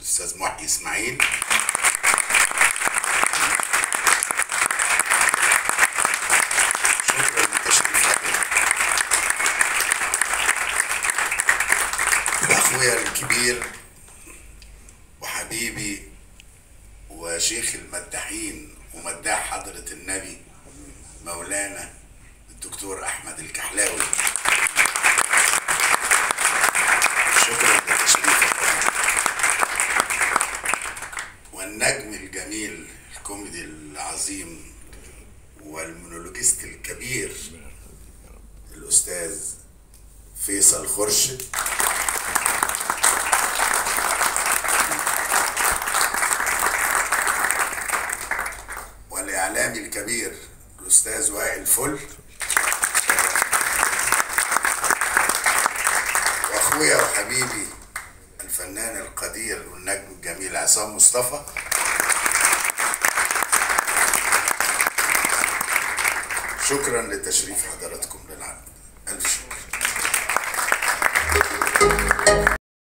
الاستاذ محي اسماعيل شكرا للتشريف اخويا الكبير وحبيبي وشيخ المداحين ومداح حضرة النبي مولانا الدكتور احمد الكحلاوي شكرا لتشريفك والنجم الجميل الكوميدي العظيم والمونولوجيست الكبير الاستاذ فيصل خرشد والاعلامي الكبير الاستاذ وائل فل واخويا وحبيبي الفنان القدير والنجم الجميل عصام مصطفى شكرا لتشريف حضراتكم للعرض الف شكر